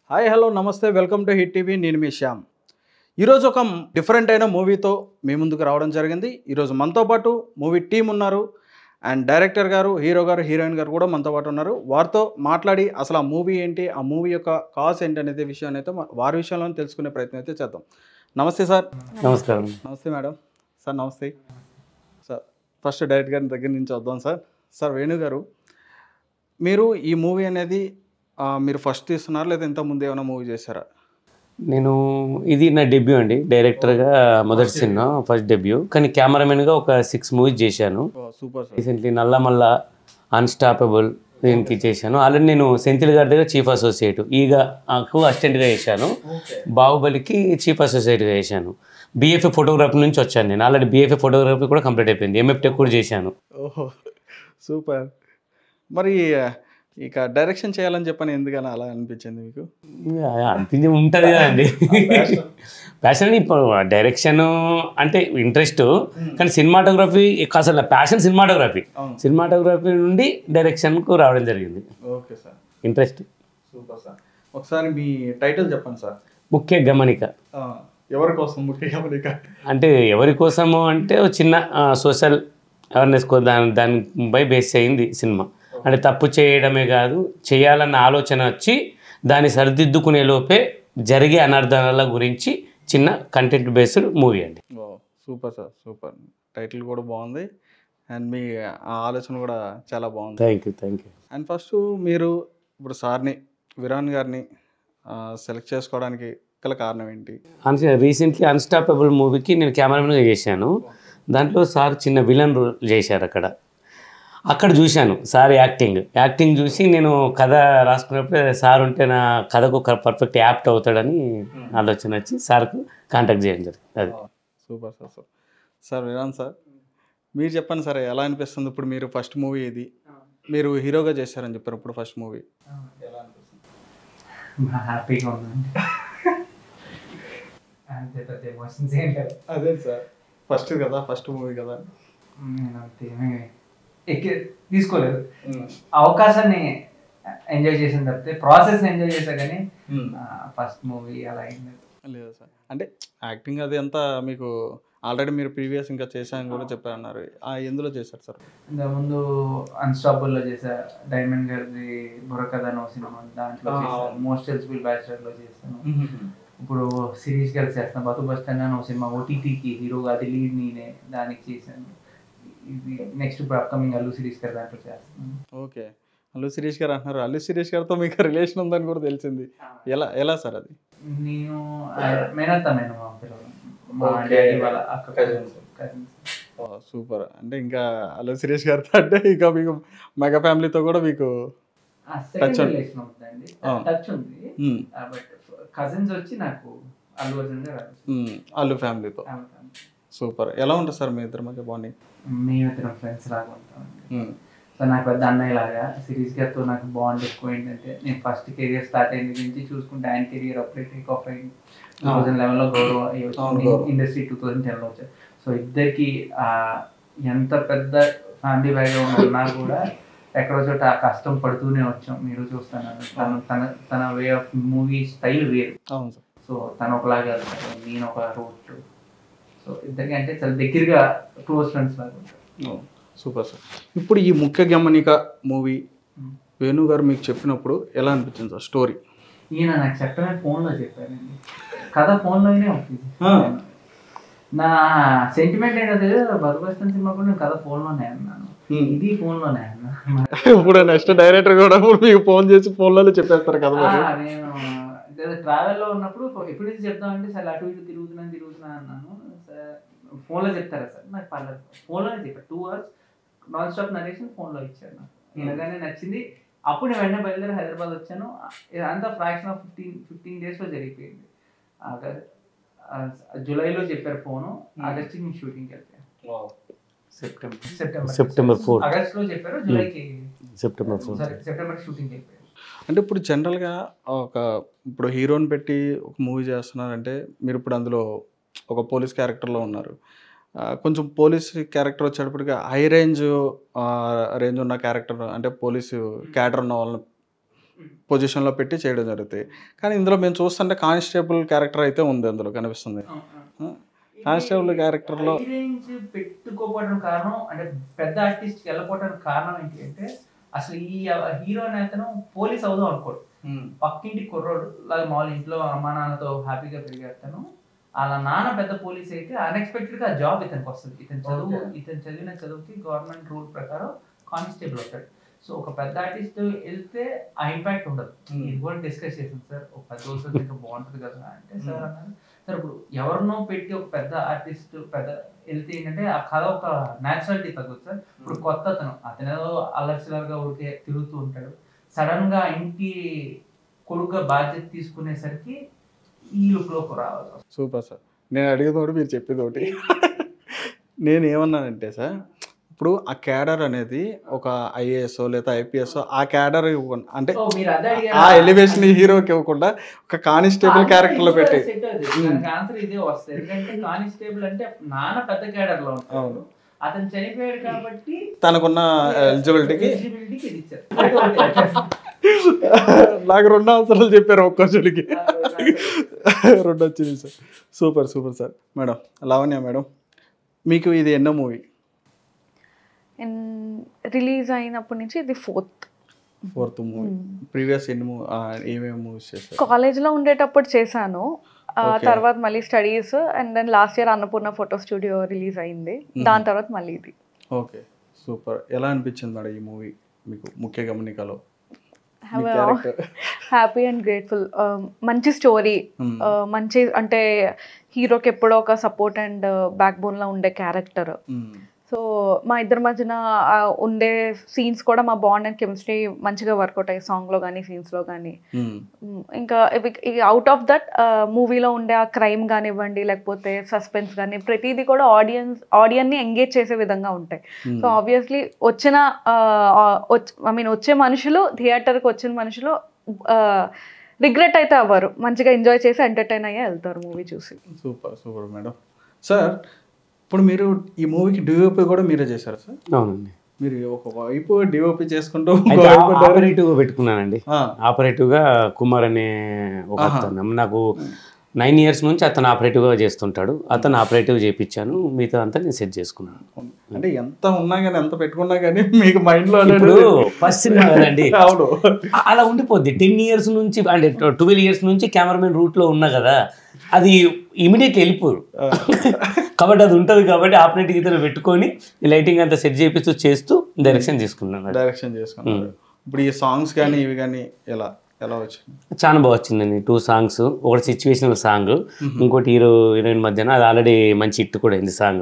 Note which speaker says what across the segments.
Speaker 1: Hi hello నమస్తే welcome to Hit TV నేను మీ శ్యామ్ ఈరోజు ఒక డిఫరెంట్ అయిన మూవీతో మీ ముందుకు రావడం జరిగింది ఈరోజు మనతో పాటు మూవీ టీం ఉన్నారు అండ్ డైరెక్టర్ గారు హీరో గారు హీరోయిన్ గారు కూడా మనతో పాటు ఉన్నారు వారితో మాట్లాడి అసలు ఆ మూవీ ఏంటి ఆ మూవీ యొక్క కాజ్ ఏంటి అనేది విషయాన్ని అయితే మ- వారి విషయంలో తెలుసుకునే ప్రయత్నం అయితే చేద్దాం నమస్తే సార్
Speaker 2: నమస్కారం
Speaker 1: నమస్తే మేడం సార్ నమస్తే సార్ ఫస్ట్ డైరెక్ట్ గారి దగ్గర నుంచి వద్దాం సార్ సార్ వేణు గారు మీరు ఈ మూవీ అనేది ఆ, మీరు ఫస్ట్ తీస్తున్నారు లేదా ఇంత ముందు ఏమైనా మూవీ చేశారా
Speaker 2: నేను ఇది నా డెబ్యూ అండి డైరెక్టర్గా మొదటి సినిమా ఫస్ట్ డెబ్యూ కానీ కెమెరామెన్గా ఒక సిక్స్ మూవీస్ చేశాను
Speaker 1: super sir
Speaker 2: recently Nallamalla unstoppable దీనికి చేశాను ఆల్రెడీ నేను సెంథిల్ గారి దగ్గర చీఫ్ అసోసియేట్ ఈగ నాకు అసిస్టెంట్గా చేశాను బాహుబలికి చీఫ్ అసోసియేట్గా చేశాను బీఎఫ్ఏ ఫోటోగ్రఫీ నుంచి వచ్చాను నేను ఆల్రెడీ బీఎఫ్ఏ ఫోటోగ్రఫీ కూడా కంప్లీట్ అయిపోయింది ఎంఎఫ్ టెక్ కూడా చేశాను
Speaker 1: ఓహో సూపర్ మరి ఇక డైరెక్షన్ చేయాలని చెప్పని ఎందుకని అలా అనిపించింది మీకు
Speaker 2: అనిపించి ఉంటుంది కదండి ప్యాషన్ ఇప్పుడు డైరెక్షన్ అంటే ఇంట్రెస్ట్ కానీ సినిమాటోగ్రఫీ అసలు ప్యాషన్ సినిమాటోగ్రఫీ
Speaker 1: అవును
Speaker 2: సినిమాటోగ్రఫీ నుండి డైరెక్షన్కు రావడం జరిగింది
Speaker 1: okay sir
Speaker 2: interest
Speaker 1: super sir ఒకసారి మీ టైటిల్ చెప్పండి సార్
Speaker 2: ముఖ్య గమనిక
Speaker 1: ఆ, ఎవరి కోసం ముఖ్యంగా మనకి
Speaker 2: అంటే ఎవరి కోసము అంటే ఒక చిన్న సోషల్ అవేర్నెస్ దాని దానిపై బేస్ అయింది సినిమా అంటే తప్పు చేయడమే కాదు చేయాలన్న ఆలోచన వచ్చి దాన్ని సరిదిద్దుకునే లోపే జరిగే అనర్థాల గురించి చిన్న కంటెంట్ బేస్డ్ మూవీ అండి
Speaker 1: ఓ సూపర్ సార్ సూపర్ టైటిల్ కూడా బాగుంది అండ్ మీ ఆ ఆలోచన కూడా చాలా బాగుంది
Speaker 2: thank you thank you
Speaker 1: and first మీరు ఇప్పుడు సార్ని విరాన్ గారిని సెలెక్ట్ చేసుకోవడానికి గల కారణం ఏంటి
Speaker 2: అన్ రీసెంట్లీ అన్స్టాపబుల్ మూవీకి నేను కెమెరామెన్గా చేశాను దాంట్లో సార్ చిన్న విలన్ రోల్ చేశారు అక్కడ అక్కడ చూశాను సార్ యాక్టింగ్ యాక్టింగ్ చూసి నేను కథ రాసుకున్నప్పుడు సార్ ఉంటే నా కథకు పర్ఫెక్ట్ యాప్ట్ అవుతాడని ఆలోచన వచ్చి సార్కు కాంటాక్ట్ చేయడం జరిగింది అది
Speaker 1: super sir sir sir Viran sir మీరు చెప్పండి సార్ ఎలా అనిపిస్తుంది ఇప్పుడు మీరు ఫస్ట్ మూవీ ఇది మీరు హీరోగా చేశారని చెప్పారు ఇప్పుడు ఫస్ట్ మూవీ ఎలా అనిపిస్తుంది
Speaker 3: హ్యాపీగా ఉందండి అంతే పెద్ద ఎమోషన్స్ ఏం లేవు
Speaker 1: అదే సార్ ఫస్ట్ కదా ఫస్ట్ మూవీ కదా
Speaker 3: నేను అంతేమీ ఎక్కి తీసుకోలేదు అవకాశాన్ని ఎంజాయ్ చేసిన తప్పితే ప్రాసెస్ ఎంజాయ్ చేశా కానీ ఫస్ట్ మూవీ అలా ఏం లేదు
Speaker 1: లేదు సార్ అంటే యాక్టింగ్ అది అంతా మీకు ఆల్రెడీ మీరు ప్రీవియస్ ఇంకా చేశాను కూడా చెప్పారన్నారు ఆ ఎందులో చేశారు సార్
Speaker 3: ఇంతకుముందు అన్స్టాపుల్లో చేసా డైమండ్ గారిది బుర్రకథ నో సినిమా దాంట్లో
Speaker 1: ఆ,
Speaker 3: చేశాను
Speaker 1: అవును.
Speaker 3: మోస్ట్ ఎలిజిబుల్ బ్యాచులర్లో చేస్తాను ఇప్పుడు సిరీస్ గారు చేస్తాను బతు బస్ స్టాండ్ అని ఒక సినిమా ఓటీటీకి హీరోగా అది లీడ్ నేనే దానికి చేశాను ఇది నెక్స్ట్ ఇప్పుడు అప్కమింగ్ అల్లు సిరీస్ గారు దాంట్లో చేస్తాను
Speaker 1: ఓకే అల్లు శిరీష్ గారు అంటున్నారు అల్లు శిరీష్ గారితో మీకు రిలేషన్ ఉందని కూడా తెలిసింది ఎలా ఎలా సార్ అది
Speaker 3: నేను మేనత్త నేను మా పిల్లలు మా
Speaker 1: Okay.
Speaker 3: డాడీ వాళ్ళ అక్క
Speaker 1: Cousins.
Speaker 3: కజిన్స్
Speaker 1: సూపర్ అంటే ఇంకా అల్లు శిరీష్ గారితో అంటే ఇంకా మీకు మెగా ఫ్యామిలీతో కూడా మీకు Touch
Speaker 3: సెకండ్
Speaker 1: ఉంది.
Speaker 3: రిలేషన్ అవుతుందండి
Speaker 1: అవును.
Speaker 3: టచ్ ఉంది
Speaker 1: మ్మ్,
Speaker 3: బట్ కజిన్స్ వచ్చి నాకు అల్లు అర్జున్ గారు
Speaker 1: మ్మ్, అల్లు ఫ్యామిలీతో సూపర్ ఎలా ఉంటుంది సార్ మీ ఇద్దరి మధ్య బాండింగ్
Speaker 3: మేమిద్దరం ఫ్రెండ్స్ లాగా ఉంటామండి సో నాకు పెద్ద అన్నయ్య లాగా సిరీస్ గారితో నాకు బాండ్ ఎక్కువ ఏంటంటే నేను ఫస్ట్ కెరియర్ స్టార్ట్ అయిన నుంచి చూసుకుంటే ఆయన కెరియర్ అప్పుడే టేక్ ఆఫ్ అయింది టూ థౌసండ్ లెవెన్లో గౌరవ
Speaker 1: అవును, గౌరవ్.
Speaker 3: ఇండస్ట్రీ టూ థౌసండ్ టెన్లో వచ్చారు సో ఇద్దరికి ఆ, ఎంత పెద్ద ఫ్యామిలీ బ్యాక్గ్రౌండ్ ఉన్నా కూడా ఎక్కడో చోట ఆ కష్టం పడుతూనే వచ్చాం మీరు చూస్తున్నారు తన తన తన వే ఆఫ్ మూవీ స్టైల్ వేరు
Speaker 1: అవును సార్
Speaker 3: సో తను ఒకలాగా వెళ్తాడు నేను ఒక రూట్ సో ఇద్దరికి అంటే చాలా దగ్గరగా క్లోజ్ ఫ్రెండ్స్ లాగా ఉంటారు
Speaker 1: సూపర్ సార్ ఇప్పుడు ఈ ముఖ్య గమనిక మూవీ వేణు గారు మీకు చెప్పినప్పుడు ఎలా అనిపించింది సార్ స్టోరీ
Speaker 3: ఈయన నాకు చెప్పడమే ఫోన్లో చెప్పారండి కథ ఫోన్లోనే ఉంటుంది
Speaker 1: ఆ.
Speaker 3: నా సెంటిమెంట్ ఏంటో తెలియదు బతుకొస్తున్న సినిమా కూడా నేను కథ ఫోన్లోనే అన్నాను
Speaker 1: Hmm.
Speaker 3: ఇది ఫోన్లోనే అన్నా
Speaker 1: ఇప్పుడు నెక్స్ట్ డైరెక్టర్ కూడా ఇప్పుడు మీకు ఫోన్ చేసి ఫోన్లలో చెప్పేస్తారు కదా మరి
Speaker 3: ఆ, నేను ట్రావెల్లో ఉన్నప్పుడు ఎప్పుడు నుంచి చెప్తామంటే సార్ అటు ఇటు తిరుగుతున్నాను తిరుగుతున్నా అన్నాను సార్ ఫోన్లో చెప్తారా సార్ నాకు పర్లేదు ఫోన్లోనే చెప్పారు two hours non stop narration ఫోన్లో ఇచ్చారు నాకు వినగానే నచ్చింది అప్పుడు నేను వెంటనే బయలుదేరి హైదరాబాద్ వచ్చాను ఇదంతా ఫ్రాక్షన్ ఆఫ్ ఫిఫ్టీన్ ఫిఫ్టీన్ డేస్లో జరిగిపోయింది ఆగ- ఆ, జూలైలో చెప్పారు ఫోను ఆగస్ట్కి మేము షూటింగ్కి వెళ్ళిపోయాం
Speaker 1: సెప్టెంబర్
Speaker 3: సెప్టెంబర్
Speaker 2: సెప్టెంబర్ ఫోర్త్
Speaker 3: ఆగస్ట్లో చెప్పారు జూలైకి
Speaker 2: సెప్టెంబర్ ఫోర్త్
Speaker 3: సారీ సెప్టెంబర్ షూటింగ్కి వెళ్ళిపోయాం
Speaker 1: అంటే ఇప్పుడు జనరల్గా ఒక ఇప్పుడు హీరోని పెట్టి ఒక మూవీ చేస్తున్నారంటే మీరు ఇప్పుడు అందులో ఒక పోలీస్ క్యారెక్టర్లో ఉన్నారు ఆ, కొంచెం పోలీస్ క్యారెక్టర్ వచ్చేటప్పటికి హై రేంజ్ రేంజ్ ఉన్న క్యారెక్టర్ అంటే పోలీసు క్యాడర్ ఉన్న వాళ్ళని పొజిషన్లో పెట్టి చేయడం జరుగుతాయి కానీ ఇందులో మేము చూస్తుంటే కానిస్టేబుల్ క్యారెక్టర్ అయితే ఉంది అందులో కనిపిస్తుంది కానిస్టేబుల్ క్యారెక్టర్లో
Speaker 3: హై రేంజ్ పెట్టుకోపోవడం కారణం అంటే పెద్ద ఆర్టిస్ట్ వెళ్ళకపోవడానికి కారణం ఏంటి అంటే అసలు ఈ హీరో అతను పోలీస్ అవుదాం అనుకోడు పక్కింటి కుర్రోడు లాగా మామూలు ఇంట్లో అమ్మా నాన్నతో హ్యాపీగా పెరిగేస్తాను అలా నాన్న పెద్ద పోలీస్ అయితే అన్ఎక్స్పెక్టెడ్ గా జాబ్ ఇతనికి వస్తుంది ఇతను చదువు
Speaker 1: Okay.
Speaker 3: ఇతను చదివిన చదువుకి గవర్నమెంట్ రూల్ ప్రకారం కానిస్టేబుల్ అవుతాడు సో ఒక పెద్ద ఆర్టిస్ట్ వెళ్తే ఆ ఇంపాక్ట్ ఉండదు
Speaker 1: Hmm.
Speaker 3: ఇది కూడా డిస్కస్ చేసాం సార్ ఒక పెద్ద వస్తుంది ఇంకా బాగుంటుంది కదా అంటే సార్ అన్నారు సార్ ఇప్పుడు ఎవరినో పెట్టి ఒక పెద్ద ఆర్టిస్ట్ పెద్ద వెళ్తే ఏంటంటే ఆ కథ ఒక న్యాచురాలిటీ తగ్గుతుంది సార్ ఇప్పుడు కొత్త అతను అతను ఏదో అల్లర్చిలర్గా ఊరికే తిరుగుతూ ఉంటాడు సడన్ గా ఇంటి కొడుకుగా బాధ్యత తీసుకునేసరికి ఈ లుక్ లోకి రావాలి
Speaker 1: సూపర్ సార్ నేను అడిగేది ఒకటి మీరు చెప్పేది ఒకటి నేను ఏమన్నానంటే సార్ ఇప్పుడు ఆ క్యాడర్ అనేది ఒక ఐఏఎస్ లేదా ఐపీఎస్ ఆ క్యాడర్ అంటే
Speaker 3: ఓ, మీరు అదే
Speaker 1: ఆ ఎలివేషన్ హీరోకి ఇవ్వకుండా ఒక కానిస్టేబుల్ క్యారెక్టర్ లో పెట్టి
Speaker 3: ఆన్సర్ ఇదే వస్తుంది ఎందుకంటే కానిస్టేబుల్ అంటే నాన్న పెద్ద క్యాడర్ లో ఉంటాడు
Speaker 1: అవును.
Speaker 3: అతను చనిపోయాడు కాబట్టి
Speaker 1: తనకున్న ఎలిజిబిలిటీకి
Speaker 3: ఎలిజిబిలిటీకి ఇది ఇచ్చారు
Speaker 1: నాకు రెండు అవసరాలు చెప్పారు ఒక్క క్వశ్చన్కి రెండు వచ్చింది sir super super sir madam Lavanya madam మీకు ఇది ఎన్నో మూవీ
Speaker 4: రిలీజ్ అయినప్పటి నుంచి ఇది ఫోర్త్
Speaker 1: ఫోర్త్ మూవీ ప్రీవియస్ ఎన్ని మూవీ ఏమేమి మూవీస్ చేశారు
Speaker 4: కాలేజ్లో ఉండేటప్పుడు చేశాను ఆ
Speaker 1: Okay.
Speaker 4: తర్వాత మళ్ళీ studies and then last year Annapurna photo studio release అయింది దాని తర్వాత మళ్ళీ ఇది
Speaker 1: ఓకే సూపర్ ఎలా అనిపించింది మేడం ఈ మూవీ మీకు ముఖ్య గమనికలో మీ
Speaker 4: have
Speaker 1: character
Speaker 4: happy and grateful మంచి స్టోరీ మంచి అంటే హీరోకి ఎప్పుడో ఒక సపోర్ట్ అండ్ బ్యాక్ బోన్లో ఉండే క్యారెక్టర్ సో మా ఇద్దరి మధ్యన ఆ ఉండే సీన్స్ కూడా మా బాండ్ అండ్ కెమిస్ట్రీ మంచిగా వర్కౌట్ అయ్యాయి సాంగ్లో కానీ సీన్స్లో కానీ మ్, ఇంకా అవుట్ ఆఫ్ దట్ మూవీలో ఉండే ఆ క్రైమ్ కానివ్వండి లేకపోతే సస్పెన్స్ కానీ ప్రతిదీ కూడా ఆడియన్స్ ఆడియన్ని ఎంగేజ్ చేసే విధంగా ఉంటాయి సో ఆబ్వియస్లీ వచ్చిన ఐ మీన్ వచ్చే మనుషులు థియేటర్కి వచ్చిన మనుషులు రిగ్రెట్ అయితే అవ్వరు మంచిగా ఎంజాయ్ చేసి ఎంటర్టైన్ అయ్యే వెళ్తారు మూవీ చూసి
Speaker 1: సూపర్ సూపర్ మేడం సార్ ఇప్పుడు మీరు ఈ మూవీకి డిఓపి కూడా మీరే చేశారు సార్
Speaker 2: అవునండి
Speaker 1: మీరు ఒక వైపు డిఓపి చేసుకుంటూ ఇంకో
Speaker 2: అయితే
Speaker 1: వైపు direct-
Speaker 2: ఆపరేటివ్ పెట్టుకున్నానండి
Speaker 1: ఆ,
Speaker 2: ఆపరేటివ్ గా కుమార్ అనే ఒక
Speaker 1: ఆహా.
Speaker 2: అతను నాకు నైన్ ఇయర్స్ నుంచి అతను ఆపరేటివ్ గా చేస్తుంటాడు అతను ఆపరేటివ్ చేయించాను మిగతా అంతా నేను సెట్ చేసుకున్నాను
Speaker 1: అంటే ఎంత ఉన్నా కానీ ఎంత పెట్టుకున్నా కానీ మీకు మైండ్ లో అనేది-
Speaker 2: ఇప్పుడు ఫస్ట్ సినిమా కదండి
Speaker 1: అవును
Speaker 2: అలా ఉండిపోద్ది టెన్ ఇయర్స్ నుంచి అంటే ట్వెల్వ్ ఇయర్స్ నుంచి కెమెరామెన్ రూట్ లో ఉన్నా కదా అది ఇమీడియట్లీ వెళ్ళిపోరు కాబట్టి అది ఉంటుంది కాబట్టి ఆపరేటివ్ ఇతను పెట్టుకొని లైటింగ్ అంతా సెట్ చేపిస్తూ చేస్తూ డైరెక్షన్ తీసుకున్నాను
Speaker 1: డైరెక్షన్ చేసుకున్నారు ఇప్పుడు ఈ సాంగ్స్ కానీ ఇవి కానీ ఎలా ఎలా వచ్చింది
Speaker 2: చాలా బాగా వచ్చిందండి టూ సాంగ్స్ ఒకటి సిచ్యువేషనల్ సాంగ్ ఇంకోటి హీరో హీరోయిన్ మధ్యన అది ఆల్రెడీ మంచి హిట్ కూడా అయింది song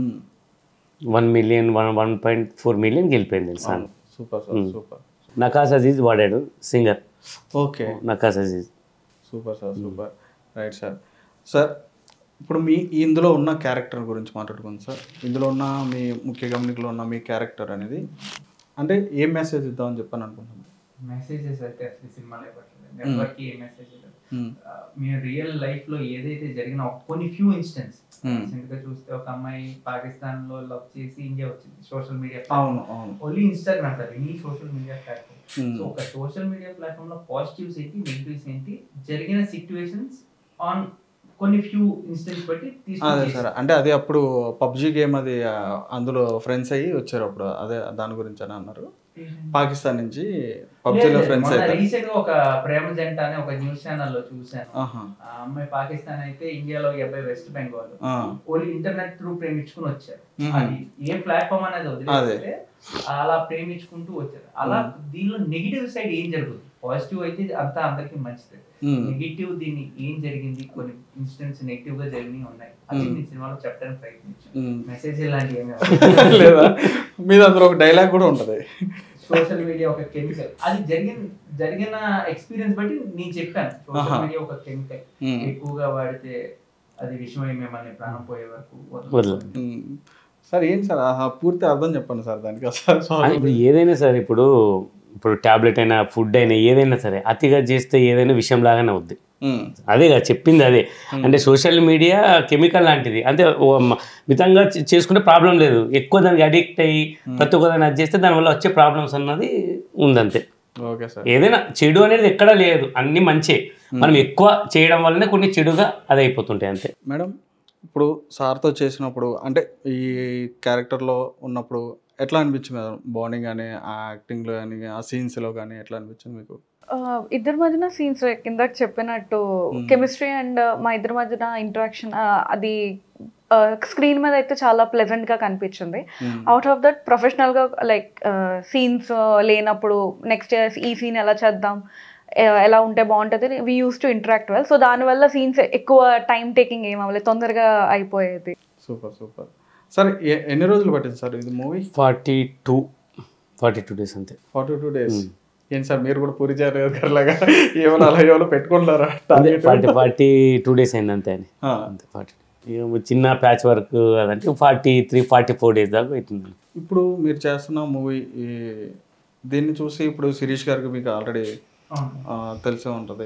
Speaker 2: one million one one point four million వెళ్ళిపోయింది song
Speaker 1: super sir super
Speaker 2: Nakash Aziz వాడాడు singer
Speaker 1: okay
Speaker 2: Nakash Aziz
Speaker 1: super sir super right sir sir ఇప్పుడు మీ ఇందులో ఉన్న క్యారెక్టర్ గురించి మాట్లాడుకుందాం సార్ ఇందులో ఉన్న మీ ముఖ్య గమనికలో ఉన్న మీ క్యారెక్టర్ అనేది అంటే ఏం మెసేజ్ ఇద్దామని చెప్పని అనుకుంటున్నాను
Speaker 3: మెసేజెస్ అయితే అసలు సినిమాలో ఇవ్వట్లేదు నెట్వర్క్ ఏ మెసేజ్ లేదు
Speaker 1: Hmm.
Speaker 3: ఆ, మీ రియల్ లైఫ్ లో ఏదైతే జరిగిన ఒక కొన్ని ఫ్యూ ఇన్స్టెన్స్
Speaker 1: Hmm.
Speaker 3: గా చూస్తే ఒక అమ్మాయి పాకిస్తాన్ లో లవ్ చేసి ఇండియా వచ్చింది సోషల్ మీడియా
Speaker 1: అవును అవును
Speaker 3: only Instagram sir any social media platform
Speaker 1: Hmm.
Speaker 3: So ఒక సోషల్ మీడియా ప్లాట్ఫామ్ లో పాజిటివ్స్ ఏంటి నెగిటివ్స్ ఏంటి జరిగిన సిచ్యువేషన్స్ ఆన్ కొన్ని ఫ్యూ ఇన్స్టెన్స్ బట్టి
Speaker 1: అదే
Speaker 3: తీసుకొని
Speaker 1: సార్ అంటే అది అప్పుడు పబ్జి గేమ్ అది ఆ, అందులో ఫ్రెండ్స్ అయ్యి వచ్చారు అప్పుడు అదే దాని గురించి అని అన్నారు పాకిస్తాన్ నుంచి పబ్జిలో ఫ్రెండ్స్ అయితే
Speaker 3: రీసెంట్ గా ఒక ప్రేమ జంట అని ఒక న్యూస్ ఛానల్ లో చూశాను
Speaker 1: ఆహా
Speaker 3: ఆ అమ్మాయి పాకిస్తాన్ అయితే ఇండియాలో ఈ అబ్బాయి వెస్ట్ బెంగాల్
Speaker 1: ఆ,
Speaker 3: ఓన్లీ ఇంటర్నెట్ త్రూ ప్రేమించుకుని వచ్చారు
Speaker 1: మ్మ్.
Speaker 3: అది ఏ ప్లాట్ఫామ్ అనేది వదిలేస్తే అలా ప్రేమించుకుంటూ వచ్చారు అలా దీనిలో నెగిటివ్ సైడ్ ఏం జరుగుతుంది పాజిటివ్ అయితే అంతా అందరికి మంచిది
Speaker 1: మ్మ్.
Speaker 3: నెగిటివ్ దీన్ని ఏం జరిగింది కొన్ని ఇన్సిడెంట్స్ నెగిటివ్ గా జరిగినాయి ఉన్నాయి అది
Speaker 1: మ్మ్.
Speaker 3: నేను సినిమాలో చెప్పడానికి ప్రయత్నించాను
Speaker 1: మ్మ్.
Speaker 3: మెసేజ్ ఇలాంటివి ఏమి
Speaker 1: లేదా మీద అందులో ఒక డైలాగ్ కూడా ఉంటది
Speaker 3: సోషల్ మీడియా ఒక కెమికల్ అది జరిగిన జరిగిన ఎక్స్పీరియన్స్ బట్టి నేను చెప్పాను
Speaker 1: ఆహా.
Speaker 3: సోషల్ మీడియా ఒక కెమికల్
Speaker 1: మ్మ్.
Speaker 3: ఎక్కువగా వాడితే అది విషయమై మిమ్మల్ని ప్రాణం పోయే వరకు
Speaker 2: వదలదు.
Speaker 3: వదలదు.
Speaker 1: మ్మ్. సార్ ఏంటి సార్ ఆహా, పూర్తి అర్థం చెప్పండి సార్ దానికి అసలు
Speaker 2: అది ఇప్పుడు ఏదైనా సరే ఇప్పుడు ఇప్పుడు టాబ్లెట్ అయినా ఫుడ్ అయినా ఏదైనా సరే అతిగా చేస్తే ఏదైనా విషయం లాగానే అవుద్ది
Speaker 1: మ్మ్.
Speaker 2: అదే కదా చెప్పింది అదే అంటే సోషల్ మీడియా కెమికల్ లాంటిది అంటే ఓ మ- మితంగా చే- చేసుకుంటే ప్రాబ్లం లేదు ఎక్కువ దానికి అడిక్ట్ అయ్యి ప్రతి ఒక్క దాన్ని అది చేస్తే దానివల్ల వచ్చే ప్రాబ్లమ్స్ అన్నది ఉందంతే
Speaker 1: ఓకే సార్
Speaker 2: ఏదైనా చెడు అనేది ఎక్కడా లేదు అన్ని మంచే మనం ఎక్కువ చేయడం వల్లనే కొన్ని చెడుగా అది అయిపోతుంటాయి అంతే
Speaker 1: మేడం ఇప్పుడు సార్తో చేసినప్పుడు అంటే ఈ క్యారెక్టర్లో ఉన్నప్పుడు ఎట్లా అనిపించింది మేడం బాండింగ్ కానీ ఆ యాక్టింగ్లో కానీ ఆ సీన్స్లో కానీ ఎట్లా అనిపించింది మీకు
Speaker 4: ఆ, ఇద్దరి మధ్యన సీన్స్ ఇందాక చెప్పినట్టు కెమిస్ట్రీ అండ్ మా ఇద్దరి మధ్యన ఇంటరాక్షన్ అది స్క్రీన్ మీద అయితే చాలా ప్లెజెంట్ గా కనిపించింది
Speaker 1: Hmm.
Speaker 4: Out of that professional గా లైక్ సీన్స్ లేనప్పుడు నెక్స్ట్ ఈ సీన్ ఎలా చేద్దాం ఎ- ఎలా ఉంటే బాగుంటుంది we use to interact well so దానివల్ల సీన్స్ ఎక్కువ టైం టేకింగ్ ఏం అవ్వలేదు తొందరగా అయిపోయేది
Speaker 1: సూపర్ సూపర్ సార్ ఎ- ఎన్ని రోజులు పట్టింది సార్ ఇది movie
Speaker 2: forty two forty two days అంతే
Speaker 1: ఫార్టీ టూ డేస్ ఏంటి సార్ మీరు కూడా పూరి చేయలేదు గారిలాగా ఏమైనా అలా ఏమైనా పెట్టుకుంటారా
Speaker 2: అదే ఫార్టీ ఫార్టీ టూ డేస్ అయింది అంతే అని
Speaker 1: ఆ.
Speaker 2: అంతే ఫార్టీ చిన్న ప్యాచ్ వర్క్ అదంటే forty three forty four days దాకా అవుతుంది
Speaker 1: ఇప్పుడు మీరు చేస్తున్న మూవీ దీన్ని చూసి ఇప్పుడు శిరీష్ గారికి మీకు ఆల్రెడీ
Speaker 3: అవును.
Speaker 1: తెలిసే ఉంటుంది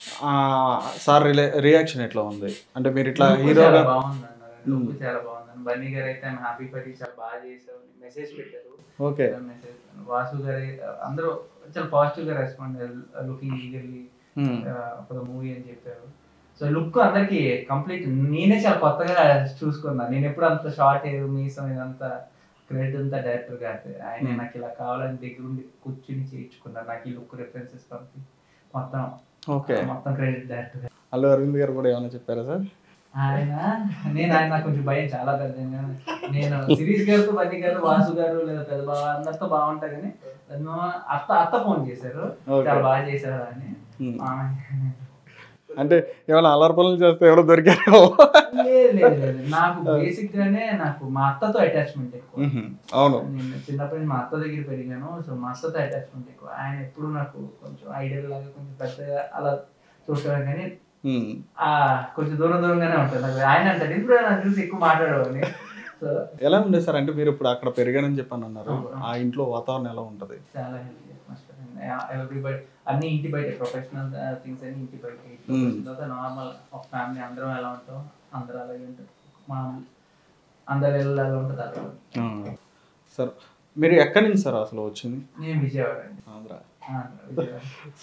Speaker 1: సార్ రిలే రియాక్షన్ ఎట్లా ఉంది అంటే మీరు ఇట్లా
Speaker 3: లుక్
Speaker 1: హీరోగా
Speaker 3: చాలా బాగుంది అన్నారు లుక్ చాలా బాగుంది బన్నీ గారు అయితే హ్యాపీ పడి చాలా బాగా చేశారు మెసేజ్ పెట్టారు
Speaker 1: ఓకే
Speaker 3: మెసేజ్ వాసు గారు అందరూ చాలా పాజిటివ్ గా respond looking eagerly for the movie అని చెప్పారు సో లుక్ అందరికి కంప్లీట్ నేనే చాలా కొత్తగా చూసుకున్నా నేను ఎప్పుడు అంత షార్ట్ హెయిర్ మీసం ఇదంతా క్రెడిట్ అంతా డైరెక్టర్ గారి ఆయన
Speaker 1: Hmm.
Speaker 3: నాకు ఇలా కావాలని దగ్గర ఉండి కూర్చుని చేయించుకున్నారు నాకు ఈ లుక్ రెఫరెన్సెస్ పంపి మొత్తం
Speaker 1: ఓకే
Speaker 3: మొత్తం క్రెడిట్ డైరెక్టర్ గారు
Speaker 1: అల్లు అరవింద్ గారు కూడా ఏమైనా చెప్పారా సార్
Speaker 3: ఆయన నేను ఆయన నాకు కొంచెం భయం చాలా పెద్ద నేను సిరీస్ గారితో బన్నీ గారు వాసు గారు లేదా పెద్ద బావ అందరితో బాగుంటా కానీ నన్ను అత్త అత్త ఫోన్ చేశారు
Speaker 1: Okay.
Speaker 3: చాలా బాగా చేశారు అని
Speaker 1: Hmm.
Speaker 3: ఆమె-
Speaker 1: అంటే ఏమైనా అల్లరి పనులు చేస్తే ఎవరో దొరికారు
Speaker 3: లేదు లేదు లేదు నాకు బేసిక్ గానే నాకు మా అత్తతో అటాచ్మెంట్ ఎక్కువ
Speaker 1: అవును
Speaker 3: నేను చిన్నప్పటి నుంచి మా అత్త దగ్గర పెరిగాను సో మా అత్తతో అటాచ్మెంట్ ఎక్కువ ఆయన ఎప్పుడు నాకు కొంచెం ఐడియల్ లాగా కొంచెం పెద్దగా అలా చూస్తాను కానీ
Speaker 1: ఉమ్.
Speaker 3: ఆ కొంచెం దూరం దూరంగానే ఉంటుంది నాకు ఆయన అంటాడు ఇప్పుడు నన్ను చూసి ఎక్కువ మాట్లాడేవాడిని సో
Speaker 1: ఎలా ఉండే సార్ అంటే మీరు ఇప్పుడు అక్కడ పెరిగానని చెప్పని అన్నారు ఆ ఇంట్లో వాతావరణం ఎలా ఉంటది
Speaker 3: చాలా హెల్ప్ ఎవ్రీబడి అన్ని ఇంటి బయట ప్రొఫెషనల్ థింగ్స్ అన్ని ఇంటి బయట
Speaker 1: Hmm.
Speaker 3: తర్వాత నార్మల్ ఒక ఫ్యామిలీ అందరం ఎలా ఉంటాం అందరూ అలాగే ఉంటాం మా అందరు ఎలా ఉంటుంది అలా
Speaker 1: సార్ మీరు ఎక్కడి నుంచి సార్ అసలు వచ్చింది
Speaker 3: నేను విజయవాడ అండి
Speaker 1: Andhra
Speaker 3: Andhra, Vijayawada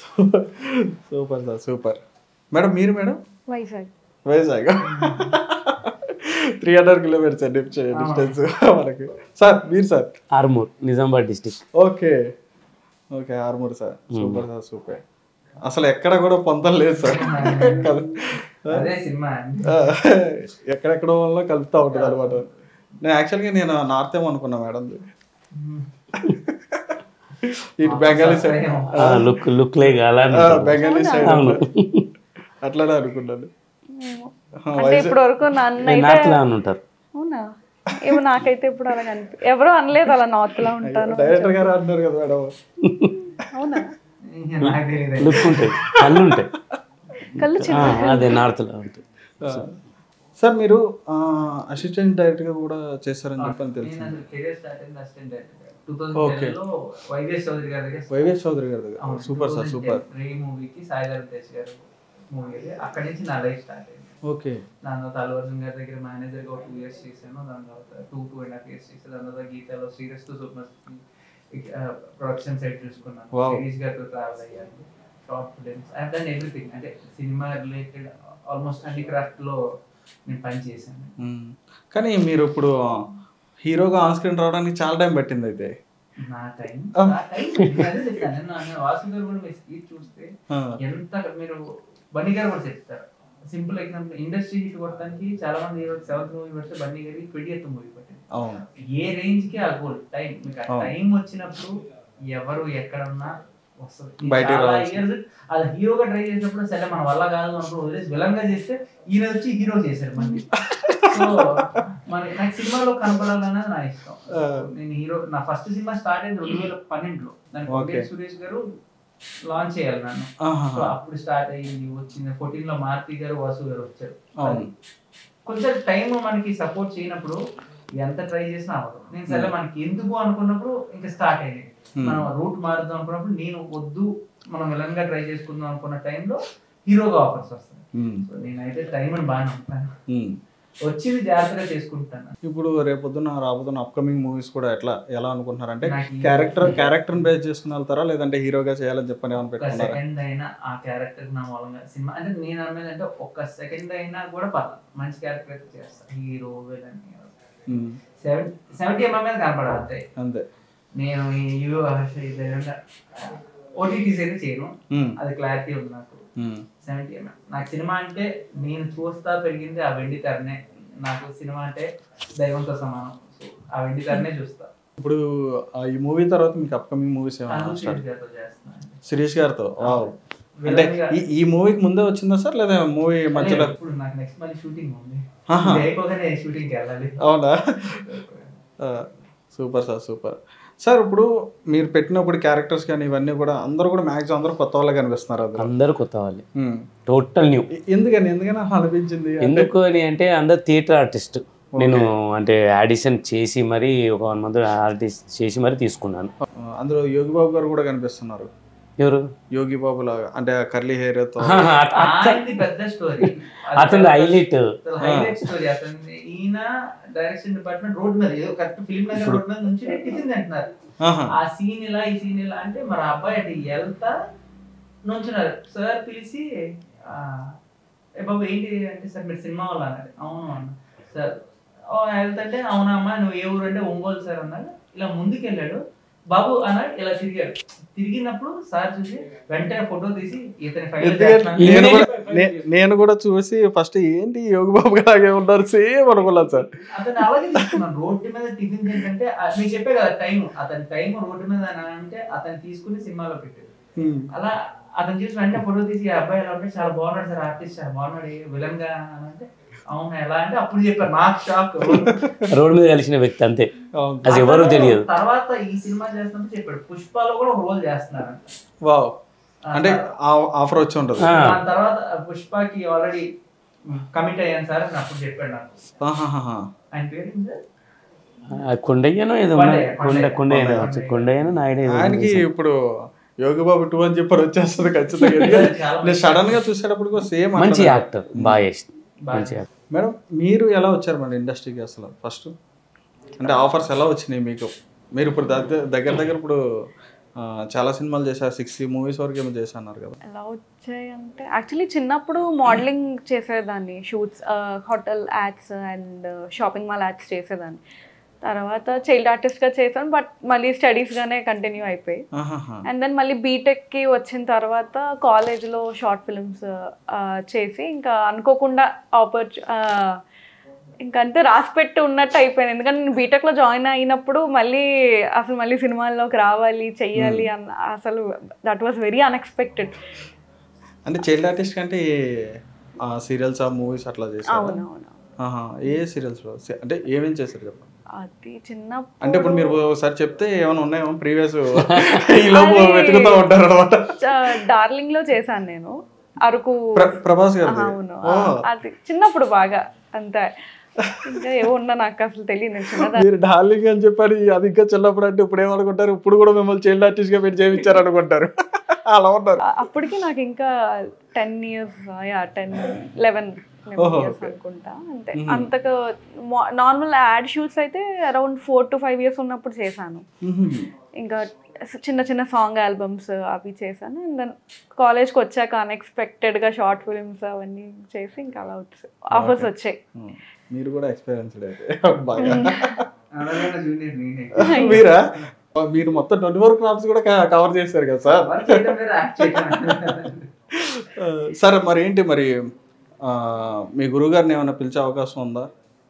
Speaker 1: super sir super madam మీరు madam
Speaker 4: Vizag
Speaker 1: Vizag three hundred kilometres distance మనకి సార్ మీరు sir
Speaker 2: Armoor Nizamabad district
Speaker 1: okay okay Armoor sir super sir super అసలు ఎక్కడ కూడా పొందం లేదు సార్ కదా
Speaker 3: అదే సినిమా అండి
Speaker 1: ఆ, ఎక్కడెక్కడో వల్ల కలుపుతా ఉంటుంది అనమాట నేను యాక్చువల్గా నేను నార్త్ ఏమో అనుకున్నా మేడం ఇటు బెంగాలీ సైడ్
Speaker 2: లుక్ లుక్ లేక అలా
Speaker 1: ఆ, బెంగాలీ సైడ్
Speaker 2: అవును
Speaker 1: అట్లానే అనుకున్నాను
Speaker 4: అంటే ఇప్పటి వరకు నన్ను అయితే
Speaker 2: నార్త్ లా అని ఉంటారు
Speaker 4: అవునా ఏమో నాకైతే ఇప్పుడు అలా కనిపి ఎవరు అనలేదు అలా నార్త్ లో ఉంటాను
Speaker 1: డైరెక్టర్ గారు అంటున్నారు కదా మేడం
Speaker 4: అవునా
Speaker 3: నాకు తెలియదు
Speaker 2: లుక్ ఉంటాయి కళ్ళు ఉంటాయి
Speaker 4: కళ్ళు
Speaker 2: ఆ, అదే నార్త్ లో ఉంటాయి
Speaker 1: సార్ మీరు అసిస్టెంట్ డైరెక్టర్ గా కూడా చేస్తారని చెప్పని తెలుసు
Speaker 3: నేను అసలు కెరీర్ స్టార్ట్ అయింది assistant director two
Speaker 1: Okay.
Speaker 3: Thousand లో వైవిఎస్ చౌదరి గారి దగ్గర
Speaker 1: వైవేష్ చౌదరి గారి దగ్గర సూపర్ సార్ సూపర్
Speaker 3: రీ మూవీకి సాయి ధరమ్ తేజ్ గారు మూవీ అది అక్కడి నుంచి నా లైఫ్ స్టార్ట్ అయింది
Speaker 1: ఓకే
Speaker 3: దాని తర్వాత అల్లు అర్జున్ గారి దగ్గర మేనేజర్ గా టూ ఇయర్స్ చేశాను దాని తర్వాత two two and half years చేశాను దాని తర్వాత గీతాలో శ్రీరస్ తో సూపర్ ప్రొడక్షన్ సైడ్ చూసుకున్నాను
Speaker 1: Wow.
Speaker 3: సిరీస్ గారితో ట్రావెల్ అయ్యాను short films I done everything అంటే సినిమా రిలేటెడ్ ఆల్మోస్ట్ అన్ని క్రాఫ్ట్ లో నేను పని చేశాను
Speaker 1: మ్మ్. కానీ మీరు ఇప్పుడు హీరోగా ఆన్ స్క్రీన్ రావడానికి చాలా టైం పట్టింది అయితే
Speaker 3: నా టైం
Speaker 1: Oh.
Speaker 3: నా టైం అదే చెప్తాను నేను నేను వాసు గారు కూడా మీ స్పీచ్ చూస్తే
Speaker 1: ఆ,
Speaker 3: ఎంత మీరు బన్నీ గారు కూడా చెప్తారు సింపుల్ ఎగ్జాంపుల్ ఇండస్ట్రీ హిట్ కొట్టడానికి చాలా మంది సెవెంత్ మూవీ పడితే బన్నీ గారి ట్వంటీ ఎయిత్ మూవీ పట్టింది
Speaker 1: అవును
Speaker 3: ఏ రేంజ్ కి ఆ గోల్ టైం మీకు ఆ
Speaker 1: అవును.
Speaker 3: టైం వచ్చినప్పుడు ఎవరు ఎక్కడ ఉన్నా వస్తుంది
Speaker 1: బయటికి
Speaker 3: చాలా
Speaker 1: రావాల్సింది.
Speaker 3: years అది హీరోగా ట్రై చేసినప్పుడు సరే మన వల్ల కాదు అన్నప్పుడు వదిలేసి విలన్ గా చేస్తే ఈయన వచ్చి హీరో చేశారు మనకి సో మన నాకు సినిమాలో కనపడాలనేది నా ఇష్టం
Speaker 1: ఆ.
Speaker 3: నేను హీరో నా ఫస్ట్ సినిమా స్టార్ట్ అయింది రెండు వేల పన్నెండులో దాని
Speaker 1: Okay.
Speaker 3: కోటేటి సురేష్ గారు లాంచ్ చేయాలి నన్ను
Speaker 1: ఆహా.
Speaker 3: సో అప్పుడు స్టార్ట్ అయ్యింది వచ్చింది ఫోర్టీన్ లో మారుతి గారు వాసు గారు వచ్చారు
Speaker 1: అవును.
Speaker 3: కొంచెం టైం మనకి సపోర్ట్ చేయనప్పుడు ఎంత ట్రై చేసినా అవ్వదు నేను సరే మనకి ఎందుకు అనుకున్నప్పుడు ఇంకా స్టార్ట్ అయింది
Speaker 1: Hmm.
Speaker 3: మనం రూట్ మారుద్దాం అనుకున్నప్పుడు నేను వద్దు మనం విలన్ గా ట్రై చేసుకుందాం అనుకున్న టైంలో హీరోగా ఆఫర్స్ వస్తాయి
Speaker 1: మ్మ్.
Speaker 3: సో నేనైతే టైం అని బాగా నమ్ముతాను
Speaker 1: మ్మ్.
Speaker 3: వచ్చింది జాగ్రత్తగా చేసుకుంటాను
Speaker 1: ఇప్పుడు రేపొద్దున రాబోతున్న అప్కమింగ్ మూవీస్ కూడా ఎట్లా ఎలా అనుకుంటున్నారు అంటే
Speaker 3: నాకు ఈ-
Speaker 1: క్యారెక్టర్ క్యారెక్టర్ బేస్ చేసుకుని వెళ్తారా లేదంటే హీరోగా చేయాలని చెప్పని ఏమైనా
Speaker 3: ఒక
Speaker 1: పెట్టుకున్నారా
Speaker 3: సెకండ్ అయినా ఆ క్యారెక్టర్ నా మూలంగా సినిమా అంటే నేను అన్నది అంటే ఒక్క సెకండ్ అయినా కూడా పర్లేదు మంచి క్యారెక్టర్ అయితే చేస్తాను hero villain
Speaker 1: um,
Speaker 3: seventy seventy MM మీద కనపడాలి అంతే
Speaker 1: అంతే
Speaker 3: నేను ఈ ఓటీటీస్ అయితే చేయను
Speaker 1: ఉమ్,
Speaker 3: అది క్లారిటీ ఉంది నాకు
Speaker 1: ఉమ్,
Speaker 3: సెవెంటీ ఎంఎం నాకు సినిమా అంటే నేను చూస్తా పెరిగింది ఆ వెండి తెరనే నాకు సినిమా అంటే దైవంతో సమానం సో ఆ వెండి తెరనే చూస్తా
Speaker 1: ఇప్పుడు ఆ ఈ మూవీ తర్వాత మీకు అప్కమింగ్ మూవీస్ ఏమైనా
Speaker 3: అందుకు
Speaker 1: స్టార్ట్
Speaker 3: గారితో చేస్తున్నాను
Speaker 1: శిరీష్ గారితో వావ్ అంటే
Speaker 3: విలన్ గా-
Speaker 1: ఈ ఈ మూవీకి ముందే వచ్చిందా సార్ లేదా మూవీ మధ్యలో
Speaker 3: లేదు, ఇప్పుడు నాకు నెక్స్ట్ మళ్ళీ షూటింగ్ ఉంది
Speaker 1: ఆహా.
Speaker 3: లేకపోతే షూటింగ్కి వెళ్ళాలి
Speaker 1: అవునా సూపర్ సార్ సూపర్ సార్ ఇప్పుడు మీరు పెట్టినప్పుడు క్యారెక్టర్స్ కానీ ఇవన్నీ కూడా అందరూ కూడా మ్యాక్సిమం అందరూ కొత్త వాళ్ళే కనిపిస్తున్నారు అది
Speaker 2: అందరూ కొత్త వాళ్ళే టోటల్ న్యూ
Speaker 1: ఎందుకని ఎందుకని అలా అనిపించింది అంటే
Speaker 2: ఎందుకు అని అంటే అందరు థియేటర్ ఆర్టిస్ట్ నేను అంటే ఆడిషన్ చేసి మరీ ఒక వన్ మంత్ ఆర్టిస్ట్ చేసి మరీ తీసుకున్నాను
Speaker 1: ఆ, అందులో యోగి బాబు గారు కూడా కనిపిస్తున్నారు
Speaker 2: ఎవరు
Speaker 1: యోగి బాబు లాగా అంటే కర్లీ హెయిర్ తో
Speaker 3: ఆయనది పెద్ద స్టోరీ
Speaker 2: అతను హైలైట్
Speaker 3: హైలైట్ స్టోరీ అతని ఈయన డైరెక్షన్ డిపార్ట్మెంట్ రోడ్ మీద ఏదో కరెక్ట్ ఫిల్మ్ నగర్ రోడ్ మీద నుంచి టిఫిన్ తింటున్నారు
Speaker 1: ఆహా.
Speaker 3: ఆ సీన్ ఇలా ఈ సీన్ ఇలా అంటే మరి ఆ అబ్బాయి అటు వెళ్తా నుంచున్నారు సార్ పిలిచి ఆ, ఏ బాబు ఏంటి అంటే సార్ మీరు సినిమా వాళ్ళు అన్నారు అవును అన్న సార్ ఓ వెళ్తుంటే అవునా అమ్మా నువ్వు ఏ ఊరు అంటే ఒంగోలు సార్ అన్నాడు ఇలా ముందుకు వెళ్ళాడు బాబు అన్నాడు ఇలా తిరిగాడు తిరిగినప్పుడు సార్ చూసి వెంటనే ఫోటో తీసి ఇతని ఫైల్
Speaker 1: ఎందుకంటే నేను కూడా నే- నేను కూడా చూసి ఫస్ట్ ఏంటి యోగి బాబు లాగే ఉన్నారు సేమ్ అనుకున్నాను సార్
Speaker 3: అతను అలాగే తీసుకున్నాను రోడ్డు మీద టిఫిన్ ఏంటంటే మీకు చెప్పే కదా టైం అతని టైం రోడ్డు మీద అని అంటే అతను తీసుకుని సినిమాలో పెట్టాడు
Speaker 1: ఉమ్.
Speaker 3: అలా అతను చూసి వెంటనే ఫోటో తీసి "ఈ అబ్బాయి ఎలా ఉంటే చాలా బాగున్నాడు సార్ ఆర్టిస్ట్ చాలా బాగున్నాడు విలన్ గా అని అంటే అవును ఎలా అంటే అప్పుడు చెప్పారు నాకు షాక్
Speaker 2: రోడ్ మీద కలిసిన వ్యక్తి అంతే
Speaker 1: అవును.
Speaker 2: అది ఎవరు తెలియదు
Speaker 3: తర్వాత ఈ సినిమా చేస్తున్నప్పుడు చెప్పాడు పుష్పలో కూడా ఒక రోల్ చేస్తున్నారు
Speaker 1: వావ్ అంటే ఆఫర్ వచ్చి ఉంటుంది
Speaker 2: ఆ.
Speaker 3: దాని తర్వాత పుష్పకి ఆల్రెడీ కమిట్ అయ్యాను సార్ అని అప్పుడు చెప్పాడు నాకు
Speaker 1: ఆహాహాహా.
Speaker 3: ఆయన పేరు ఏంటి సార్
Speaker 2: ఆ కొండయ్యనో ఏదో
Speaker 3: కొండయ్య,
Speaker 2: కొండ కొండయ్యనో
Speaker 3: కొండయ్య.
Speaker 2: వచ్చి కొండయ్యనో నాయుడు ఏదో
Speaker 1: ఆయనకి ఇప్పుడు యోగి బాబు టూ అని చెప్పి వచ్చేస్తుంది ఖచ్చితంగా ఎందుకంటే నేను సడన్ గా చూసేటప్పుడు సేమ్
Speaker 2: మంచి యాక్టర్ బాగా చేసింది మంచి యాక్టర్
Speaker 1: మేడం మీరు ఎలా వచ్చారు మన ఇండస్ట్రీకి అసలు ఫస్ట్ అంటే ఆఫర్స్ ఎలా వచ్చినాయి మీకు మీరు ఇప్పుడు దగ్గర దగ్గర దగ్గర ఇప్పుడు ఆ, చాలా సినిమాలు చేశారు సిక్స్టీ మూవీస్ వరకు ఏమో చేశారు అన్నారు కదా
Speaker 4: ఎలా వచ్చాయంటే యాక్చువల్లీ చిన్నప్పుడు మోడలింగ్ చేసేదాన్ని shoots hotel ads and shopping mall ads చేసేదాన్ని తర్వాత చైల్డ్ ఆర్టిస్ట్గా చేశాను బట్ మళ్ళీ స్టడీస్గానే కంటిన్యూ అయిపోయి
Speaker 1: ఆహాహా.
Speaker 4: అండ్ దెన్ మళ్ళీ బీటెక్కి వచ్చిన తర్వాత కాలేజ్లో షార్ట్ ఫిల్మ్స్ చేసి ఇంకా అనుకోకుండా ఆపర్చు ఇంకా అంతే రాసి పెట్టి ఉన్నట్టు అయిపోయింది ఎందుకంటే నేను బీటెక్లో జాయిన్ అయినప్పుడు మళ్ళీ అసలు మళ్ళీ సినిమాల్లోకి రావాలి చెయ్యాలి అన్న అసలు దట్ వాస్ వెరీ అన్ఎక్స్పెక్టెడ్
Speaker 1: అంటే చైల్డ్ ఆర్టిస్ట్ కంటే సీరియల్స్ ఆ మూవీస్ అట్లా చేశారు
Speaker 4: అవునవును
Speaker 1: ఆహా. ఏ సీరియల్స్ లో Se- అంటే ఏమేం చేశారు చెప్పండి
Speaker 4: అది చిన్న
Speaker 1: అంటే ఇప్పుడు మీరు ఒకసారి చెప్తే ఏమైనా ఉన్నాయేమో ప్రీవియస్ ఈ లోపు వెతుకుతూ ఉంటారు అనమాట
Speaker 4: డార్లింగ్ లో చేశాను నేను అరకు
Speaker 1: ప్రభాస్ గారు
Speaker 4: అవును అది చిన్నప్పుడు బాగా అంతే ఇంకా ఏవో ఉన్నా నాకు అసలు తెలియదు నేను చిన్నదా
Speaker 1: మీరు డార్లింగ్ అని చెప్పారు అది ఇంకా చిన్నప్పుడు అంటే ఇప్పుడు ఏమనుకుంటారు ఇప్పుడు కూడా మిమ్మల్ని చైల్డ్ ఆర్టిస్ట్ గా పెట్టి చేయించారు అనుకుంటారు అలా ఉన్నారు
Speaker 4: అ- అప్పటికి నాకు ఇంకా ten years yeah ten eleven
Speaker 1: ఓహో,
Speaker 4: ఇయర్స్ అనుకుంటా అంతే అంతకు నార్మల్ యాడ్ షూట్స్ అయితే around four to five years ఉన్నప్పుడు చేశాను ఇంకా చిన్న చిన్న సాంగ్ ఆల్బమ్స్ అవి చేశాను అండ్ దెన్ కాలేజ్కి వచ్చాక అన్ఎక్స్పెక్టెడ్గా షార్ట్ ఫిల్మ్స్ అవన్నీ చేసి ఇంకా అలా వచ్చాయి ఆఫర్స్ వచ్చాయి
Speaker 1: మీరు కూడా ఎక్స్పీరియన్స్డ్ అయితే బాగా
Speaker 3: జూనియర్ నేనే
Speaker 1: మీరా మీరు మొత్తం ట్వంటీ ఫోర్ క్రాప్స్ కూడా కవర్ చేశారు కదా సార్
Speaker 3: వర్క్ చేయడం వేరే, యాక్ట్ చేయడం
Speaker 1: సార్ మరి ఏంటి మరి ఆ, మీ గురువు గారిని ఏమైనా పిలిచే అవకాశం ఉందా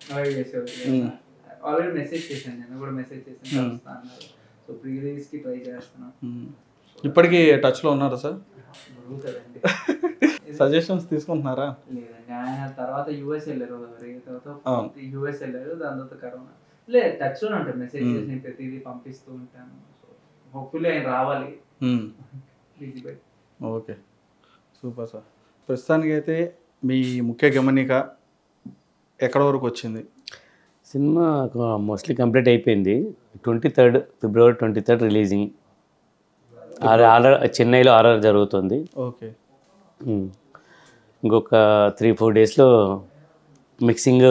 Speaker 3: ఆల్రెడీ మెసేజ్ చేశాను నేను కూడా మెసేజ్ చేశాను కలుస్తా అన్నారు సో ప్రీ రిలీజ్ కి ట్రై చేస్తున్నాను
Speaker 1: ఉమ్. ఇప్పటికీ టచ్ లో ఉన్నారా సార్
Speaker 3: గురువు కదండి
Speaker 1: సజెషన్స్ తీసుకుంటున్నారా
Speaker 3: లేదండి ఆయన తర్వాత యూఎస్ వెళ్ళారు రేపు తర్వాత
Speaker 1: అవును.
Speaker 3: యూఎస్ వెళ్ళారు దాని తర్వాత కరోనా లేదు టచ్ లో ఉంటాను మెసేజ్ చేసి నేను ప్రతిదీ పంపిస్తూ ఉంటాను సో హోప్ఫుల్లీ ఆయన రావాలి
Speaker 1: um.
Speaker 3: Busy by
Speaker 1: okay super sir ప్రస్తుతానికి అయితే మీ ముఖ్య గమనిక ఎక్కడ వరకు వచ్చింది
Speaker 2: సినిమా మోస్ట్లీ కంప్లీట్ అయిపోయింది twenty third February twenty third releasing R RR చెన్నైలో ఆర్ఆర్ జరుగుతుంది
Speaker 1: ఓకే
Speaker 2: ఉమ్. ఇంకొక త్రీ ఫోర్ డేస్లో మిక్సింగ్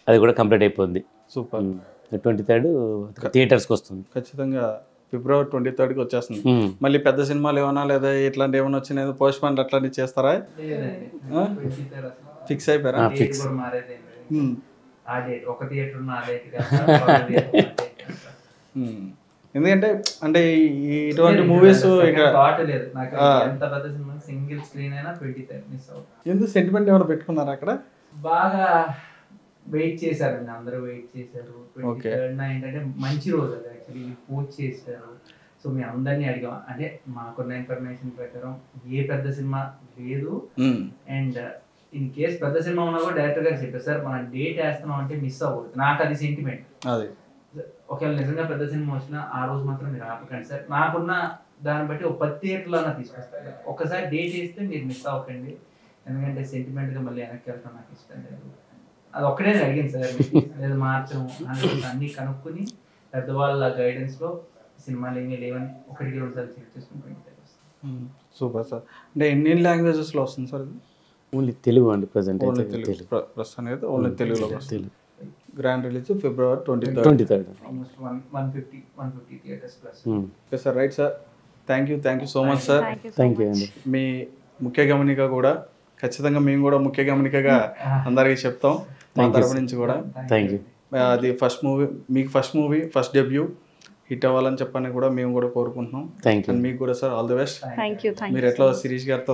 Speaker 2: అది కూడా కంప్లీట్ అయిపోద్ది
Speaker 1: సూపర్
Speaker 2: ట్వంటీ థర్డ్ థియేటర్స్కి వస్తుంది
Speaker 1: ఖచ్చితంగా ఫిబ్రవరి ట్వంటీ థర్డ్కి వచ్చేస్తుంది
Speaker 2: ఉమ్.
Speaker 1: మళ్ళీ పెద్ద సినిమాలు ఏమైనా లేదా ఇట్లాంటి ఏమైనా వచ్చినాయి పోస్ట్ పాన్ అట్లాంటివి చేస్తారా
Speaker 3: లేదండి
Speaker 1: ఆ?
Speaker 3: ట్వంటీ థర్డ్ అసలు
Speaker 1: ఫిక్స్ అయిపోయారా
Speaker 2: ఆ,
Speaker 3: డేట్
Speaker 2: fix.
Speaker 3: కూడా మారేది ఏం లేదు.
Speaker 1: ఉమ్.
Speaker 3: ఆ డేట్ ఒక థియేటర్ ఉన్న ఆ డేట్ కాదు
Speaker 1: ఉమ్. ఎందుకంటే అంటే ఈ- ఇటువంటి మూవీస్ ఇక
Speaker 3: థాట్ లేదు నాకు
Speaker 1: ఆ.
Speaker 3: ఎంత పెద్ద సినిమా సింగిల్ స్క్రీన్ అయినా ట్వంటీ థర్డ్ మిస్ అవుతుంది
Speaker 1: ఎందుకు సెంటిమెంట్ ఏమైనా పెట్టుకున్నారా అక్కడ
Speaker 3: బాగా వెయిట్ చేశారండి అందరూ వెయిట్ చేశారు ట్వంటీ
Speaker 1: Okay.
Speaker 3: థర్డ్ ఏంటంటే మంచి రోజు అది యాక్చువల్లీ పూజ చేశారు సో మీ అందరినీ అడిగాం అంటే మాకున్న ఇన్ఫర్మేషన్ ప్రకారం ఏ పెద్ద సినిమా లేదు
Speaker 1: ఉమ్.
Speaker 3: అండ్ ఇన్ కేస్ పెద్ద సినిమా ఉన్నా కూడా డైరెక్టర్ గారు చెప్పారు సార్ మనం డేట్ వేస్తున్నాం అంటే మిస్ అవ్వకూడదు నాకు అది సెంటిమెంట్
Speaker 1: అది
Speaker 3: ఒకవేళ నిజంగా పెద్ద సినిమా వచ్చినా ఆ రోజు మాత్రం మీరు ఆపకండి సార్ నాకున్న దాన్ని బట్టి ఒక పది థియేటర్లో తీసుకొస్తాను ఒకసారి డేట్ వేస్తే మీరు మిస్ అవ్వకండి ఎందుకంటే sentiment గా మళ్ళీ వెనక్కి వెళ్తాం నాకు ఇష్టం లేదు అది ఒక్కడే నేను అడిగింది సార్ లేదు మార్చడం అనుకుంటే అన్ని కనుక్కొని పెద్దవాళ్ళ guidance లో సినిమాలు ఏమీ లేవని ఒకటికి రెండు సార్లు చెక్ చేసుకుని బయటికి వచ్చేస్తాను.
Speaker 1: సూపర్ సార్ అంటే ఎన్ని లాంగ్వేజెస్లో వస్తుంది సార్ ఇది
Speaker 2: ఓన్లీ తెలుగు అండి ప్రజెంట్
Speaker 1: ఓన్లీ
Speaker 2: అయితే
Speaker 1: తెలుగు
Speaker 2: తెలుగు
Speaker 1: ప్ర- ప్రస్తుతానికి అయితే ఓన్లీ తెలుగులో వస్తుంది
Speaker 2: Telugu
Speaker 1: grand release February twenty third
Speaker 2: twenty third
Speaker 3: almost one one fifty one fifty theatres plus
Speaker 1: okay sir right sir thank you thank you so much sir
Speaker 4: thank you
Speaker 2: thank you అండి
Speaker 1: మీ ముఖ్య గమనిక కూడా ఖచ్చితంగా మేము కూడా ముఖ్య గమనికగా అందరికీ చెప్తాం మా
Speaker 2: Thank you,
Speaker 1: తరపు
Speaker 2: sir.
Speaker 1: నుంచి కూడా
Speaker 2: థ్యాంక్ యూ
Speaker 1: అది ఫస్ట్ మూవీ మీకు first movie first debut hit అవ్వాలని చెప్పని కూడా మేము కూడా కోరుకుంటున్నాం
Speaker 2: థ్యాంక్ యూ
Speaker 1: అండ్ మీకు కూడా sir all the best
Speaker 4: thank you thank
Speaker 1: మీరు ఎట్లా శిరీష్ గారితో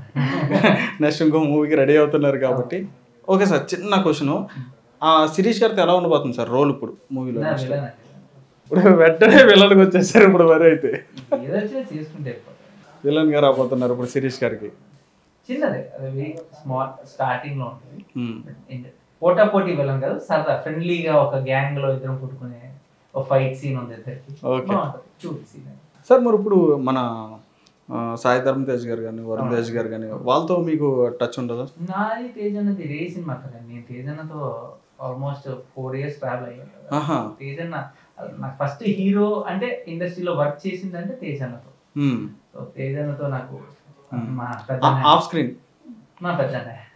Speaker 1: నెక్స్ట్ ఇంకో మూవీకి రెడీ అవుతున్నారు కాబట్టి ఓకే సార్ చిన్న క్వశ్చన్ ఆ శిరీష్ గారితో ఎలా ఉండబోతుంది సార్ రోల్ ఇప్పుడు మూవీలో ఇప్పుడు వెంటనే విలన్కి వచ్చేసారు ఇప్పుడు మరి అయితే
Speaker 3: ఏదైనా చేసుకుంటే వెళ్ళిపోతాను.
Speaker 1: విలన్ గారు రాబోతున్నారు ఇప్పుడు శిరీష్ గారికి
Speaker 3: చిన్నదే అది స్మాల్ స్టార్టింగ్ లో ఉంటుంది
Speaker 1: మ్మ్.
Speaker 3: పోటా పోటీ వెళ్ళం కదా సరదా ఫ్రెండ్లీగా ఒక గ్యాంగ్ లో ఇద్దరం కొట్టుకునే ఒక ఫైట్ సీన్ ఉంది ఇద్దరికి
Speaker 1: Okay.
Speaker 3: బాగుంటుంది చూడు సీన్
Speaker 1: సార్ మరి ఇప్పుడు మన ఆ, సాయి ధర్మ తేజ్ గారు కానీ వరుణ్ తేజ్ గారు కానీ వాళ్ళతో మీకు టచ్ ఉంటుందా
Speaker 3: నాది తేజ్ అన్నది రే సినిమా కదా నేను తేజ్ అన్నతో ఆల్మోస్ట్ ఫోర్ ఇయర్స్ ట్రావెల్ అయ్యాను కదా
Speaker 1: ఆహా
Speaker 3: తేజ్ అన్న నాకు ఫస్ట్ హీరో అంటే ఇండస్ట్రీలో వర్క్ చేసిందంటే తేజ్ అన్నతో
Speaker 1: మ్మ్.
Speaker 3: సో తేజ్ అన్నతో నాకు మా పెద్ద
Speaker 1: ఆ- ఆఫ్ స్క్రీన్
Speaker 3: మా పెద్ద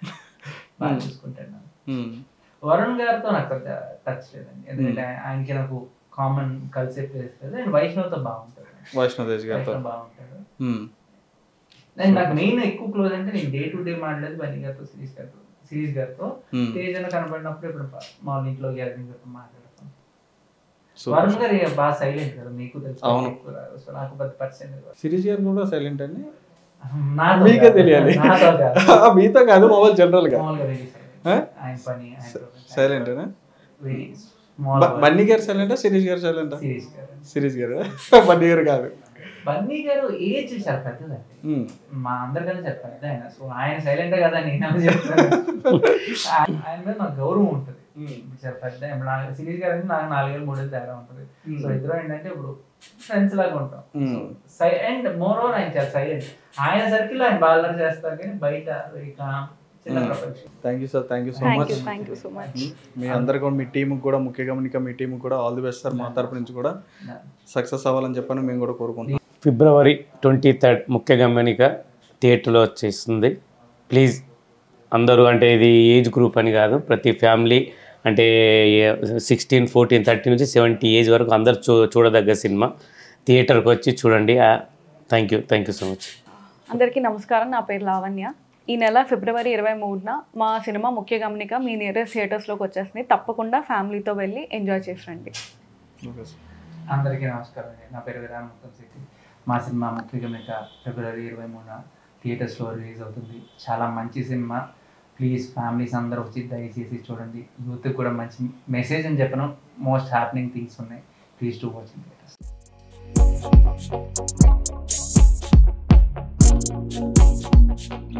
Speaker 3: బాగా చూసుకుంటాను
Speaker 1: మ్మ్.
Speaker 3: వరుణ్ గారితో నాకు పెద్ద టచ్ లేదండి ఎందుకంటే ఆయనకి నాకు కామన్ కలిసే ప్లేస్ లేదు అండ్ వైష్ణవ్తో బాగుంటాడు
Speaker 1: వైష్ణవ్ తేజ్ గారితో
Speaker 3: వైష్ణవ్ బాగుంటాడు
Speaker 1: మ్మ్.
Speaker 3: నేను నాకు మెయిన్ ఎక్కువ క్లోజ్ అంటే నేను డే టు డే మాట్లాడేది బన్నీ గారితో సిరీస్ గారితో సిరీస్ గారితో
Speaker 1: మ్మ్.
Speaker 3: తేజ్ అని కనబడినప్పుడు ఇప్పుడు మార్నింగ్ ఇంట్లో గ్యాదరింగ్ గారితో మాట్లాడతాం
Speaker 1: సూపర్
Speaker 3: వరుణ్ గారు ఇక బాగా సైలెంట్ కదా మీకు తెలుసు
Speaker 1: అవును.
Speaker 3: ఎక్కువ రాదు. సో నాకు పెద్ద పరిచయం లేదు
Speaker 1: సిరీస్ గారు కూడా సైలెంట్ అండి
Speaker 3: నాతో
Speaker 1: మీకే
Speaker 3: కాదు.
Speaker 1: తెలియాలి
Speaker 3: నాతో కాదు.
Speaker 1: మీతో కాదు మామూలు జనరల్ గా
Speaker 3: మామూలుగా very silent.
Speaker 1: ఆ?
Speaker 3: ఆయన పని ఆయన
Speaker 1: సైలెంట్
Speaker 3: వెరీ స్మాల్
Speaker 1: బన్నీ గారు సైలెంటా సిరీస్ గారు సైలెంటా
Speaker 3: సిరీస్ గారు
Speaker 1: సిరీస్ గారు బన్నీ గారు కాదు
Speaker 3: బన్నీ గారు ఏజ్ చాలా పెద్దదండి
Speaker 1: మ్మ్.
Speaker 3: మా అందరికన్నా చాలా పెద్ద ఆయన సో ఆయన సైలెంట్ కదా నేను ఎలా చెప్తాను ఆయన ఆయన మీద నాకు గౌరవం ఉంటుంది ఇప్పుడు చాలా పెద్ద ఇప్పుడు నాకు సిరీస్ గారు అంటే నాకు నాలుగేళ్ళు మూడేళ్ళు తేడా ఉంటుంది సో ఇద్దరు ఏంటంటే ఇప్పుడు ఫ్రెండ్స్ లాగా ఉంటాం
Speaker 1: hmm.
Speaker 3: Shy and moreover ఆయన చాలా సైలెంట్ ఆయన సర్కిల్ ఆయన బాగా చేస్తారు కానీ బయట వెరీ కామ్ చిన్న
Speaker 1: Hmm.
Speaker 3: ప్రపంచం
Speaker 1: thank you sir thank you so
Speaker 4: thank
Speaker 1: much
Speaker 4: you thank you so much
Speaker 1: మీ అందరికి కూడా మీ టీంకి కూడా ముఖ్య గమనిక మీ టీంకి కూడా ఆల్ ది బెస్ట్ సార్ మా తరపు నుంచి కూడా సక్సెస్ అవ్వాలని చెప్పని మేము కూడా కోరుకుంటున్నాం
Speaker 2: ఫిబ్రవరి ట్వంటీ థర్డ్ ముఖ్య గమనిక థియేటర్లో వచ్చేస్తుంది ప్లీజ్ అందరూ అంటే ఇది ఏజ్ గ్రూప్ అని కాదు ప్రతి ఫ్యామిలీ అంటే సిక్స్టీన్ ఫోర్టీన్ థర్టీ నుంచి సెవెంటీ ఏజ్ వరకు అందరు చూ చూడదగ్గ సినిమా థియేటర్కి వచ్చి చూడండి thank you thank you so much
Speaker 4: అందరికీ నమస్కారం నా పేరు లావణ్య ఈ నెల ఫిబ్రవరి ఇరవై మూడున మా సినిమా ముఖ్య గమనిక మీ నియరెస్ట్ థియేటర్స్లోకి వచ్చేసింది తప్పకుండా ఫ్యామిలీతో వెళ్ళి ఎంజాయ్ చేసి రండి
Speaker 1: ఓకే సార్
Speaker 3: అందరికీ నమస్కారం అండి నా పేరు విరామ్ ముత్తం శెట్టి మా సినిమా ముఖ్యంగా మీకు ఫిబ్రవరి ఇరవై మూడున థియేటర్స్లో రిలీజ్ అవుతుంది చాలా మంచి సినిమా ప్లీజ్ ఫ్యామిలీస్ అందరూ వచ్చి దయచేసి చూడండి యూత్కి కూడా మంచి మెసేజ్ అని చెప్పను మోస్ట్ హ్యాపెనింగ్ థింగ్స్ ఉన్నాయి ప్లీజ్ టు వాచింగ్ థియేటర్స్